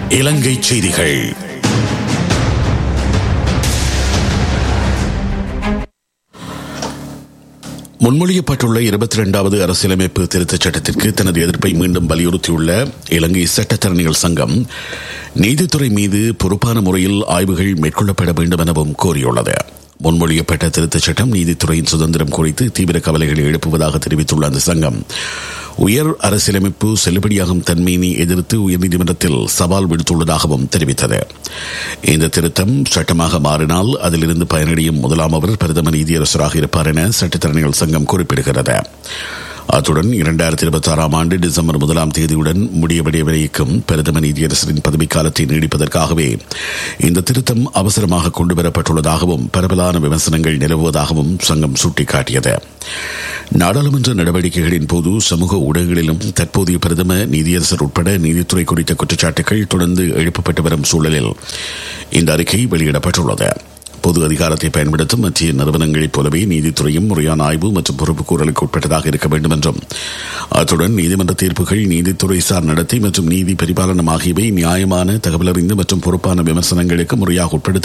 இலங்கை செய்திகள் முன்மொழியப்பட்டுள்ள இருபத்தி இரண்டாவது அரசியலமைப்பு திருத்தச் சட்டத்திற்கு தனது எதிர்ப்பை மீண்டும் வலியுறுத்தியுள்ள இலங்கை சட்டத்தரணிகள் சங்கம் நீதித்துறை மீது பொறுப்பான முறையில் ஆய்வுகள் மேற்கொள்ளப்பட வேண்டும் எனவும் கோரியுள்ளது முன்மொழியப்பட்ட திருத்தச் சட்டம் நீதித்துறையின் சுதந்திரம் குறித்து தீவிர கவலைகளை எழுப்புவதாக தெரிவித்துள்ள அந்த சங்கம் உயர் அரசியலமைப்பு செல்லுபடியாகும் தன்மையினை எதிர்த்து உயர்நீதிமன்றத்தில் சவால் விடுத்துள்ளதாகவும் தெரிவித்தது இந்த திருத்தம் சட்டமாக மாறினால் அதிலிருந்து பயனடையும் முதலாம் அவர் பிரதம நீதியரசராக இருப்பார் என சட்டத்தரணிகள் சங்கம் குறிப்பிடுகிறது அத்துடன் இரண்டாயிரத்தி இருபத்தி ஆறாம் ஆண்டு டிசம்பர் முதலாம் தேதியுடன் முடியவடைய வரைக்கும் பிரதம நீதியரசரின் பதவிக்காலத்தை நீடிப்பதற்காகவே இந்த திருத்தம் அவசரமாக கொண்டுவரப்பட்டுள்ளதாகவும் பரவலான விமர்சனங்கள் நிலவுவதாகவும் சங்கம் சுட்டிக்காட்டியது நாடாளுமன்ற நடவடிக்கைகளின் போது சமூக ஊடகங்களிலும் தற்போதைய பிரதம நீதியரசர் உட்பட நீதித்துறை குறித்த குற்றச்சாட்டுகள் தொடர்ந்து எழுப்பப்பட்டு வரும் சூழலில் இந்த அறிக்கை வெளியிடப்பட்டுள்ளது பொது அதிகாரத்தை பயன்படுத்தும் மத்திய நிறுவனங்களைப் போலவே நீதித்துறையும் முறையான ஆய்வு மற்றும் பொறுப்புக்கூறலுக்கு உட்பட்டதாக இருக்க வேண்டும் என்றும் அத்துடன் நீதிமன்ற தீர்ப்புகள் நீதித்துறை சார் நடத்தை மற்றும் நீதி பரிபாலனம் ஆகியவை நியாயமான தகவலறிந்து மற்றும் பொறுப்பான விமர்சனங்களுக்கு முறையாக உட்படுத்த